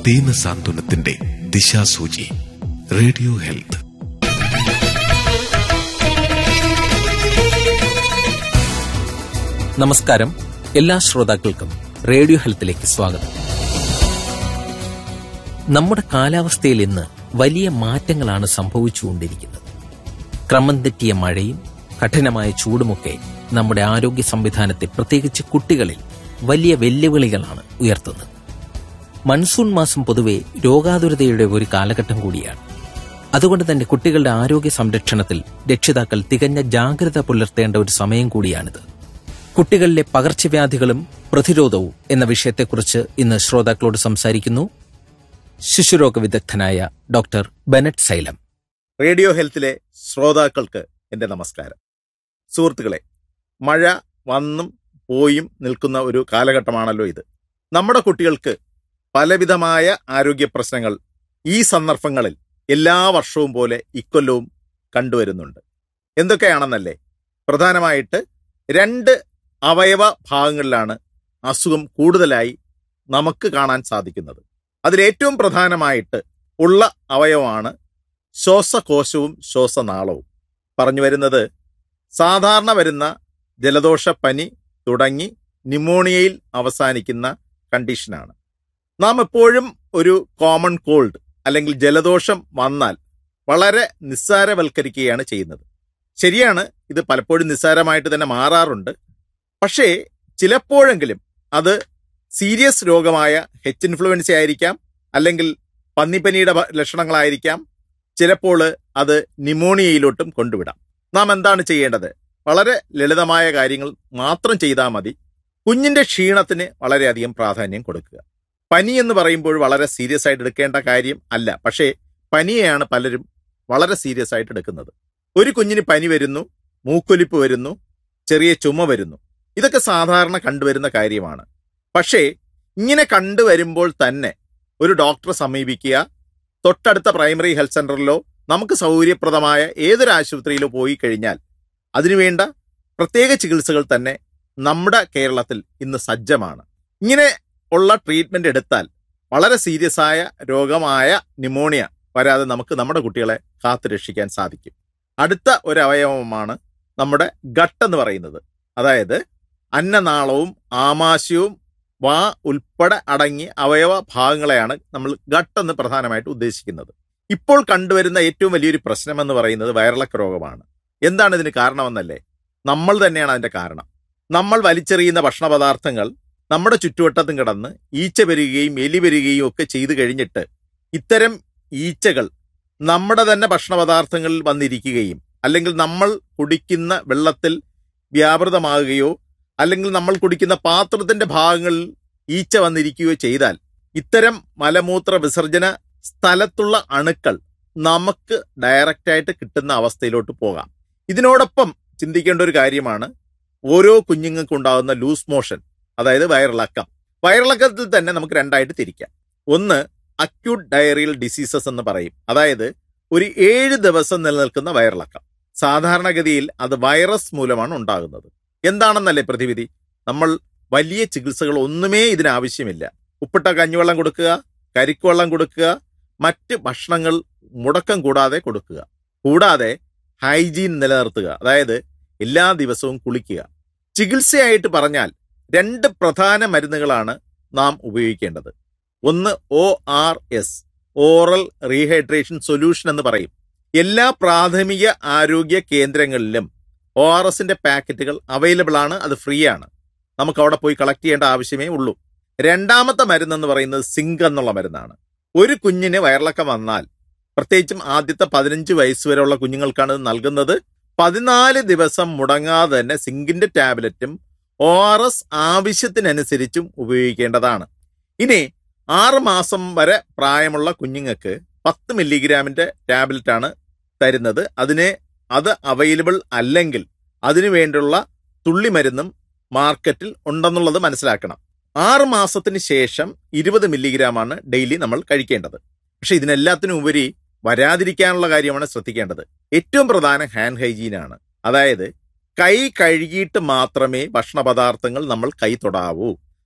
ദീനസാന്ത്വനത്തിന്റെ ദിശാസൂചി radio health നമസ്കാരം എല്ലാ ശ്രോതാക്കൾക്കും റേഡിയോ ഹെൽത്തിലേക്ക് സ്വാഗതം നമ്മുടെ കാലാവസ്ഥയിൽ ഇന്ന് വലിയ മാറ്റങ്ങളാണ് സംഭവിച്ചുകൊണ്ടിരിക്കുന്നത് ക്രമം തെറ്റിയ മഴയും കഠിനമായ ചൂടുമൊക്കെ നമ്മുടെ ആരോഗ്യ സംവിധാനത്തെ പ്രത്യേകിച്ച് കുട്ടികളിൽ വലിയ വെല്ലുവിളികളാണ് ഉയർത്തുന്നത് മൺസൂൺ മാസം പൊതുവെ രോഗാതുരതയുടെ ഒരു കാലഘട്ടം കൂടിയാണ് അതുകൊണ്ട് തന്നെ കുട്ടികളുടെ ആരോഗ്യ സംരക്ഷണത്തിൽ രക്ഷിതാക്കൾ തികഞ്ഞ ജാഗ്രത പുലർത്തേണ്ട ഒരു സമയം കൂടിയാണിത് കുട്ടികളിലെ പകർച്ചവ്യാധികളും പ്രതിരോധവും എന്ന വിഷയത്തെക്കുറിച്ച് ഇന്ന് ശ്രോതാക്കളോട് സംസാരിക്കുന്നു ശിശുരോഗ വിദഗ്ധനായ ഡോക്ടർ ബെനറ്റ് സൈലം റേഡിയോ ഹെൽത്തിലെ ശ്രോതാക്കൾക്ക് എൻ്റെ നമസ്കാരം സുഹൃത്തുക്കളെ മഴ വന്നും പോയും നിൽക്കുന്ന ഒരു കാലഘട്ടമാണല്ലോ ഇത് നമ്മുടെ കുട്ടികൾക്ക് പലവിധമായ ആരോഗ്യ പ്രശ്നങ്ങൾ ഈ സന്ദർഭങ്ങളിൽ എല്ലാ വർഷവും പോലെ ഇക്കൊല്ലവും കണ്ടുവരുന്നുണ്ട് എന്തൊക്കെയാണെന്നല്ലേ പ്രധാനമായിട്ട് രണ്ട് അവയവ ഭാഗങ്ങളിലാണ് അസുഖം കൂടുതലായി നമുക്ക് കാണാൻ സാധിക്കുന്നത് അതിലേറ്റവും പ്രധാനമായിട്ട് ഉള്ള അവയവമാണ് ശ്വാസകോശവും ശ്വാസനാളവും പറഞ്ഞു വരുന്നത് സാധാരണ വരുന്ന ജലദോഷ പനി തുടങ്ങി ന്യൂമോണിയയിൽ അവസാനിക്കുന്ന കണ്ടീഷനാണ് നാം എപ്പോഴും ഒരു കോമൺ കോൾഡ് അല്ലെങ്കിൽ ജലദോഷം വന്നാൽ വളരെ നിസ്സാരവൽക്കരിക്കുകയാണ് ചെയ്യുന്നത് ശരിയാണ് ഇത് പലപ്പോഴും നിസ്സാരമായിട്ട് തന്നെ മാറാറുണ്ട് പക്ഷേ ചിലപ്പോഴെങ്കിലും അത് സീരിയസ് രോഗമായ ഹെച്ച് ഇൻഫ്ലുവൻസ ആയിരിക്കാം അല്ലെങ്കിൽ പന്നിപ്പനിയുടെ ഭ- ലക്ഷണങ്ങളായിരിക്കാം ചിലപ്പോൾ അത് ന്യൂമോണിയയിലോട്ടും കൊണ്ടുവിടാം നാം എന്താണ് ചെയ്യേണ്ടത് വളരെ ലളിതമായ കാര്യങ്ങൾ മാത്രം ചെയ്താൽ മതി കുഞ്ഞിന്റെ ക്ഷീണത്തിന് വളരെയധികം പ്രാധാന്യം കൊടുക്കുക പനി എന്ന് പറയുമ്പോൾ വളരെ സീരിയസ് ആയിട്ട് എടുക്കേണ്ട കാര്യം അല്ല പക്ഷേ പനിയെയാണ് പലരും വളരെ സീരിയസ് ആയിട്ട് എടുക്കുന്നത് ഒരു കുഞ്ഞിന് പനി വരുന്നു മൂക്കൊലിപ്പ് വരുന്നു ചെറിയ ചുമ വരുന്നു ഇതൊക്കെ സാധാരണ കണ്ടുവരുന്ന കാര്യമാണ് പക്ഷേ ഇങ്ങനെ കണ്ടുവരുമ്പോൾ തന്നെ ഒരു ഡോക്ടറെ സമീപിക്കുക തൊട്ടടുത്ത പ്രൈമറി ഹെൽത്ത് സെന്ററിലോ നമുക്ക് സൗകര്യപ്രദമായ ഏതൊരു ആശുപത്രിയിലോ പോയി കഴിഞ്ഞാൽ അതിനുവേണ്ട പ്രത്യേക ചികിത്സകൾ തന്നെ നമ്മുടെ കേരളത്തിൽ ഇന്ന് സജ്ജമാണ് ഇങ്ങനെ ഉള്ള ട്രീറ്റ്മെന്റ് എടുത്താൽ വളരെ സീരിയസ് ആയ രോഗമായ ന്യൂമോണിയ വരാതെ നമുക്ക് നമ്മുടെ കുട്ടികളെ കാത്തു രക്ഷിക്കാൻ സാധിക്കും അടുത്ത ഒരു അവയവമാണ് നമ്മുടെ ഗട്ട് എന്ന് പറയുന്നത് അതായത് അന്നനാളവും ആമാശയവും വാ ഉൾപ്പെടെ അടങ്ങിയ അവയവ ഭാഗങ്ങളെയാണ് നമ്മൾ ഗട്ട് എന്ന് പ്രധാനമായിട്ട് ഉദ്ദേശിക്കുന്നത് ഇപ്പോൾ കണ്ടുവരുന്ന ഏറ്റവും വലിയൊരു പ്രശ്നം എന്ന് പറയുന്നത് വയറിളക്ക രോഗമാണ് എന്താണ് ഇതിന് കാരണമെന്നല്ലേ നമ്മൾ തന്നെയാണ് അതിന്റെ കാരണം നമ്മൾ വലിച്ചെറിയുന്ന ഭക്ഷണ പദാർത്ഥങ്ങൾ നമ്മുടെ ചുറ്റുവട്ടത്തും കിടന്ന് ഈച്ച വരികയും എലി വരികയും ഒക്കെ ചെയ്തു കഴിഞ്ഞിട്ട് ഇത്തരം ഈച്ചകൾ നമ്മുടെ തന്നെ ഭക്ഷണ പദാർത്ഥങ്ങളിൽ വന്നിരിക്കുകയും അല്ലെങ്കിൽ നമ്മൾ കുടിക്കുന്ന വെള്ളത്തിൽ വ്യാപൃതമാകുകയോ അല്ലെങ്കിൽ നമ്മൾ കുടിക്കുന്ന പാത്രത്തിന്റെ ഭാഗങ്ങളിൽ ഈച്ച വന്നിരിക്കുകയോ ചെയ്താൽ ഇത്തരം മലമൂത്ര വിസർജന സ്ഥലത്തുള്ള അണുക്കൾ നമുക്ക് ഡയറക്റ്റായിട്ട് കിട്ടുന്ന അവസ്ഥയിലോട്ട് പോകാം ഇതിനോടൊപ്പം ചിന്തിക്കേണ്ട ഒരു കാര്യമാണ് ഓരോ കുഞ്ഞുങ്ങൾക്കും ഉണ്ടാകുന്ന ലൂസ് മോഷൻ അതായത് വയറിളക്കം വയറിളക്കത്തിൽ തന്നെ നമുക്ക് രണ്ടായിട്ട് തിരിക്കാം ഒന്ന് അക്യൂട്ട് ഡയറിയൽ ഡിസീസസ് എന്ന് പറയും അതായത് ഒരു ഏഴ് ദിവസം നിലനിൽക്കുന്ന വയറിളക്കം സാധാരണഗതിയിൽ അത് വൈറസ് മൂലമാണ് ഉണ്ടാകുന്നത് എന്താണെന്നല്ലേ പ്രതിവിധി നമ്മൾ വലിയ ചികിത്സകൾ ഒന്നുമേ ഇതിന് ആവശ്യമില്ല ഉപ്പിട്ട കഞ്ഞിവെള്ളം കൊടുക്കുക കരിക്കുവെള്ളം കൊടുക്കുക മറ്റ് ഭക്ഷണങ്ങൾ മുടക്കം കൂടാതെ കൊടുക്കുക കൂടാതെ ഹൈജീൻ നിലനിർത്തുക അതായത് എല്ലാ ദിവസവും കുളിക്കുക ചികിത്സയായിട്ട് പറഞ്ഞാൽ രണ്ട് പ്രധാന മരുന്നുകളാണ് നാം ഉപയോഗിക്കേണ്ടത് ഒന്ന് O R S oral rehydration solution എന്ന് പറയും എല്ലാ പ്രാഥമിക ആരോഗ്യ കേന്ദ്രങ്ങളിലും ഒ ആർ എസിന്റെ പാക്കറ്റുകൾ അവൈലബിൾ ആണ് അത് ഫ്രീ ആണ് നമുക്ക് അവിടെ പോയി കളക്ട് ചെയ്യേണ്ട ആവശ്യമേ ഉള്ളൂ രണ്ടാമത്തെ മരുന്ന് എന്ന് പറയുന്നത് സിങ്ക് എന്നുള്ള മരുന്നാണ് ഒരു കുഞ്ഞിന് വയറിളക്കം വന്നാൽ പ്രത്യേകിച്ചും ആദ്യത്തെ പതിനഞ്ച് വയസ്സ് വരെയുള്ള കുഞ്ഞുങ്ങൾക്കാണ് ഇത് നൽകുന്നത് പതിനാല് ദിവസം മുടങ്ങാതെ തന്നെ സിങ്കിന്റെ ടാബ്ലറ്റും ഒ ആർ എസ് ആവശ്യത്തിനനുസരിച്ചും ഉപയോഗിക്കേണ്ടതാണ് ഇനി ആറ് മാസം വരെ പ്രായമുള്ള കുഞ്ഞുങ്ങൾക്ക് പത്ത് മില്ലിഗ്രാമിന്റെ ടാബ്ലറ്റ് ആണ് തരുന്നത് അതിന് അത് അവൈലബിൾ അല്ലെങ്കിൽ അതിനു വേണ്ടിയുള്ള തുള്ളിമരുന്നും മാർക്കറ്റിൽ ഉണ്ടെന്നുള്ളത് മനസ്സിലാക്കണം ആറ് മാസത്തിന് ശേഷം ഇരുപത് മില്ലിഗ്രാമാണ് ഡെയിലി നമ്മൾ കഴിക്കേണ്ടത് പക്ഷെ ഇതിനെല്ലാത്തിനും ഉപരി വരാതിരിക്കാനുള്ള കാര്യമാണ് ശ്രദ്ധിക്കേണ്ടത് ഏറ്റവും പ്രധാനം ഹാൻഡ് ഹൈജീൻ ആണ് അതായത് കൈ കഴുകിയിട്ട് മാത്രമേ ഭക്ഷണ പദാർത്ഥങ്ങൾ നമ്മൾ കൈ തൊടാവൂ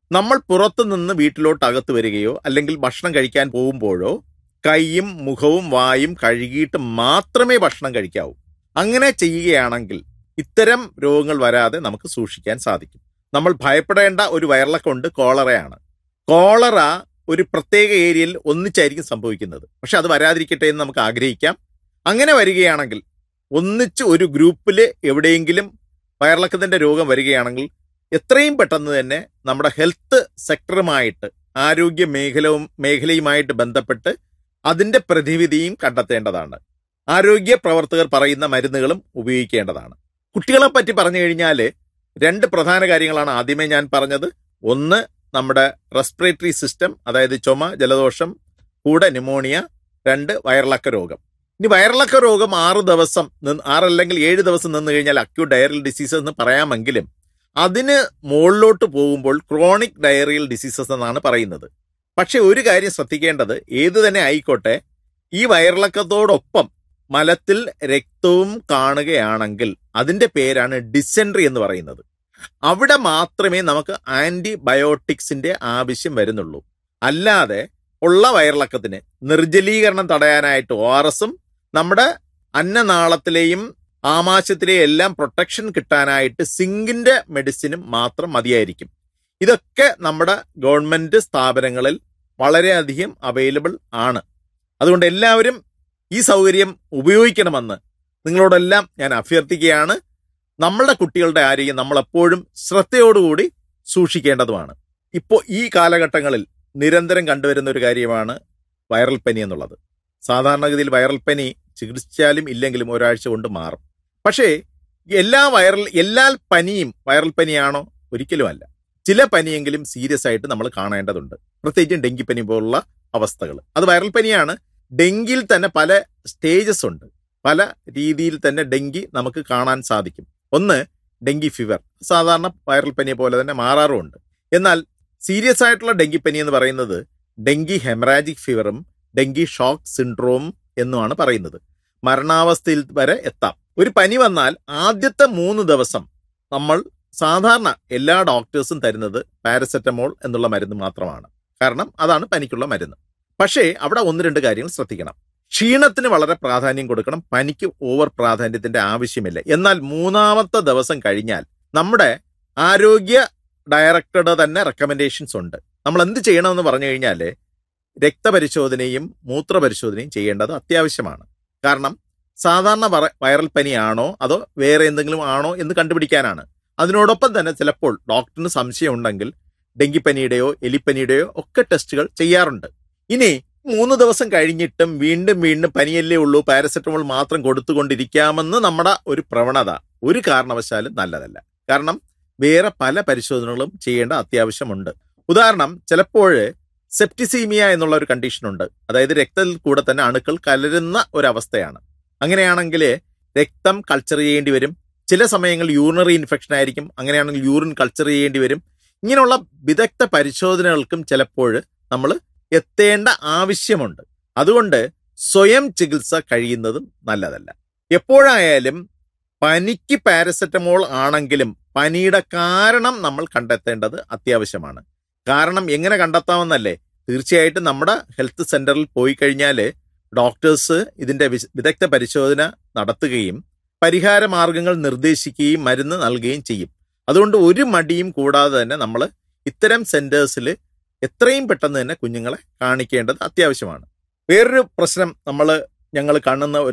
നമ്മൾ പുറത്തു നിന്ന് വീട്ടിലോട്ട് അകത്ത് വരികയോ അല്ലെങ്കിൽ ഭക്ഷണം കഴിക്കാൻ പോകുമ്പോഴോ കൈയും മുഖവും വായും കഴുകിയിട്ട് മാത്രമേ ഭക്ഷണം കഴിക്കാവൂ അങ്ങനെ ചെയ്യുകയാണെങ്കിൽ ഇത്തരം രോഗങ്ങൾ വരാതെ നമുക്ക് സൂക്ഷിക്കാൻ സാധിക്കും നമ്മൾ ഭയപ്പെടേണ്ട ഒരു വയറിളക്കമുണ്ട് കോളറയാണ് കോളറ ഒരു പ്രത്യേക ഏരിയയിൽ ഒന്നിച്ചായിരിക്കും സംഭവിക്കുന്നത് പക്ഷെ അത് വരാതിരിക്കട്ടെ എന്ന് നമുക്ക് ആഗ്രഹിക്കാം അങ്ങനെ വരികയാണെങ്കിൽ ഒന്നിച്ച് ഒരു ഗ്രൂപ്പിൽ എവിടെയെങ്കിലും വയറിളക്കത്തിന്റെ രോഗം വരികയാണെങ്കിൽ എത്രയും പെട്ടെന്ന് തന്നെ നമ്മുടെ ഹെൽത്ത് സെക്ടറുമായിട്ട് ആരോഗ്യ മേഖലവും മേഖലയുമായിട്ട് ബന്ധപ്പെട്ട് അതിന്റെ പ്രതിവിധിയും കണ്ടെത്തേണ്ടതാണ് ആരോഗ്യ പ്രവർത്തകർ പറയുന്ന മരുന്നുകളും ഉപയോഗിക്കേണ്ടതാണ് കുട്ടികളെ പറ്റി പറഞ്ഞു കഴിഞ്ഞാൽ രണ്ട് പ്രധാന കാര്യങ്ങളാണ് ആദ്യമേ ഞാൻ പറഞ്ഞത് ഒന്ന് നമ്മുടെ റെസ്പിറേറ്ററി സിസ്റ്റം അതായത് ചുമ ജലദോഷം കൂടെ ന്യൂമോണിയ രണ്ട് വയറിളക്ക രോഗം ഇനി വയറിളക്ക രോഗം ആറ് ദിവസം നിന്ന് ആറല്ലെങ്കിൽ ഏഴ് ദിവസം നിന്ന് കഴിഞ്ഞാൽ അക്യൂട്ട് ഡയറിയൽ ഡിസീസസ് എന്ന് പറയാമെങ്കിലും അതിന് മുകളിലോട്ട് പോകുമ്പോൾ ക്രോണിക് ഡയറിയൽ ഡിസീസസ് എന്നാണ് പറയുന്നത് പക്ഷെ ഒരു കാര്യം ശ്രദ്ധിക്കേണ്ടത് ഏത് തന്നെ ആയിക്കോട്ടെ ഈ വയറിളക്കത്തോടൊപ്പം മലത്തിൽ രക്തവും കാണുകയാണെങ്കിൽ അതിന്റെ പേരാണ് ഡിസെൻട്രി എന്ന് പറയുന്നത് അവിടെ മാത്രമേ നമുക്ക് ആന്റിബയോട്ടിക്സിന്റെ ആവശ്യം വരുന്നുള്ളൂ അല്ലാതെ ഉള്ള വയറിളക്കത്തിന് നിർജ്ജലീകരണം തടയാനായിട്ട് ഒ ആർ എസും നമ്മുടെ അന്നനാളത്തിലെയും ആമാശയത്തിലെയും എല്ലാം പ്രൊട്ടക്ഷൻ കിട്ടാനായിട്ട് സിങ്കിന്റെ മെഡിസിനും മാത്രം മതിയായിരിക്കും ഇതൊക്കെ നമ്മുടെ ഗവൺമെന്റ് സ്ഥാപനങ്ങളിൽ വളരെയധികം അവൈലബിൾ ആണ് അതുകൊണ്ട് എല്ലാവരും ഈ സൗകര്യം ഉപയോഗിക്കണമെന്ന് നിങ്ങളോടെല്ലാം ഞാൻ അഭ്യർത്ഥിക്കുകയാണ് നമ്മളുടെ കുട്ടികളുടെ ആരോഗ്യം നമ്മൾ എപ്പോഴും ശ്രദ്ധയോടുകൂടി സൂക്ഷിക്കേണ്ടതുമാണ് ഇപ്പോൾ ഈ കാലഘട്ടങ്ങളിൽ നിരന്തരം കണ്ടുവരുന്ന ഒരു കാര്യമാണ് വൈറൽ പനി എന്നുള്ളത് സാധാരണഗതിയിൽ വൈറൽ പനി ചികിത്സിച്ചാലും ഇല്ലെങ്കിലും ഒരാഴ്ച കൊണ്ട് മാറും പക്ഷേ എല്ലാ വൈറൽ എല്ലാ പനിയും വൈറൽ പനിയാണോ ഒരിക്കലും അല്ല ചില പനിയെങ്കിലും സീരിയസ് ആയിട്ട് നമ്മൾ കാണേണ്ടതുണ്ട് പ്രത്യേകിച്ചും ഡെങ്കിപ്പനി പോലുള്ള അവസ്ഥകൾ അത് വൈറൽ പനിയാണ് ഡെങ്കിയിൽ തന്നെ പല സ്റ്റേജസ് ഉണ്ട് പല രീതിയിൽ തന്നെ ഡെങ്കി നമുക്ക് കാണാൻ സാധിക്കും ഒന്ന് ഡെങ്കി ഫീവർ സാധാരണ വൈറൽ പനി പോലെ തന്നെ മാറാറുമുണ്ട് എന്നാൽ സീരിയസ് ആയിട്ടുള്ള ഡെങ്കിപ്പനി എന്ന് പറയുന്നത് ഡെങ്കി ഹെമറാജിക് ഫീവറും ഡെങ്കി ഷോക്ക് സിൻഡ്രോം എന്നുമാണ് പറയുന്നത് മരണാവസ്ഥയിൽ വരെ എത്താം ഒരു പനി വന്നാൽ ആദ്യത്തെ മൂന്ന് ദിവസം നമ്മൾ സാധാരണ എല്ലാ ഡോക്ടേഴ്സും തരുന്നത് പാരസെറ്റമോൾ എന്നുള്ള മരുന്ന് മാത്രമാണ് കാരണം അതാണ് പനിക്കുള്ള മരുന്ന് പക്ഷേ അവിടെ ഒന്ന് രണ്ട് കാര്യങ്ങൾ ശ്രദ്ധിക്കണം ക്ഷീണത്തിന് വളരെ പ്രാധാന്യം കൊടുക്കണം പനിക്ക് ഓവർ പ്രാധാന്യത്തിന്റെ ആവശ്യമില്ല എന്നാൽ മൂന്നാമത്തെ ദിവസം കഴിഞ്ഞാൽ നമ്മുടെ ആരോഗ്യ ഡയറക്ടറുടെ തന്നെ റെക്കമെൻഡേഷൻസ് ഉണ്ട് നമ്മൾ എന്ത് ചെയ്യണമെന്ന് പറഞ്ഞു കഴിഞ്ഞാൽ രക്തപരിശോധനയും മൂത്രപരിശോധനയും ചെയ്യേണ്ടത് അത്യാവശ്യമാണ് കാരണം സാധാരണ വറ- വൈറൽ പനിയാണോ അതോ വേറെ എന്തെങ്കിലും ആണോ എന്ന് കണ്ടുപിടിക്കാനാണ് അതിനോടൊപ്പം തന്നെ ചിലപ്പോൾ ഡോക്ടറിന് സംശയം ഉണ്ടെങ്കിൽ ഡെങ്കിപ്പനിയുടെയോ എലിപ്പനിയുടെയോ ഒക്കെ ടെസ്റ്റുകൾ ചെയ്യാറുണ്ട് ഇനി മൂന്ന് ദിവസം കഴിഞ്ഞിട്ടും വീണ്ടും വീണ്ടും പനിയല്ലേ ഉള്ളൂ പാരസെറ്റമോൾ മാത്രം കൊടുത്തുകൊണ്ടിരിക്കാമെന്ന് നമ്മുടെ ഒരു പ്രവണത ഒരു കാരണവശാലും നല്ലതല്ല കാരണം വേറെ പല പരിശോധനകളും ചെയ്യേണ്ട അത്യാവശ്യമുണ്ട് ഉദാഹരണം ചിലപ്പോൾ സെപ്റ്റിസീമിയ എന്നുള്ള ഒരു കണ്ടീഷൻ ഉണ്ട് അതായത് രക്തത്തിൽ കൂടെ തന്നെ അണുക്കൾ കലരുന്ന ഒരവസ്ഥയാണ് അങ്ങനെയാണെങ്കിൽ രക്തം കൾച്ചർ ചെയ്യേണ്ടി വരും ചില സമയങ്ങളിൽ യൂറിനറി ഇൻഫെക്ഷൻ ആയിരിക്കും അങ്ങനെയാണെങ്കിൽ യൂറിൻ കൾച്ചർ ചെയ്യേണ്ടി വരും ഇങ്ങനെയുള്ള വിദഗ്ധ പരിശോധനകൾക്കും ചിലപ്പോൾ നമ്മൾ എത്തേണ്ട ആവശ്യമുണ്ട് അതുകൊണ്ട് സ്വയം ചികിത്സ കഴിയുന്നതും നല്ലതല്ല എപ്പോഴായാലും പനിക്ക് പാരസെറ്റമോൾ ആണെങ്കിലും പനിയുടെ കാരണം നമ്മൾ കണ്ടെത്തേണ്ടത് അത്യാവശ്യമാണ് കാരണം എങ്ങനെ കണ്ടെത്താമെന്നല്ലേ തീർച്ചയായിട്ടും നമ്മുടെ ഹെൽത്ത് സെന്ററിൽ പോയി കഴിഞ്ഞാൽ ഡോക്ടേഴ്സ് ഇതിന്റെ വിശ- വിദഗ്ധ പരിശോധന നടത്തുകയും പരിഹാര മാർഗങ്ങൾ നിർദ്ദേശിക്കുകയും മരുന്ന് നൽകുകയും ചെയ്യും അതുകൊണ്ട് ഒരു മടിയും കൂടാതെ തന്നെ നമ്മൾ ഇത്തരം സെന്റേഴ്സിൽ എത്രയും പെട്ടെന്ന് തന്നെ കുഞ്ഞുങ്ങളെ കാണിക്കേണ്ടത് അത്യാവശ്യമാണ് വേറൊരു പ്രശ്നം നമ്മൾ ഞങ്ങൾ കാണുന്ന ഒരു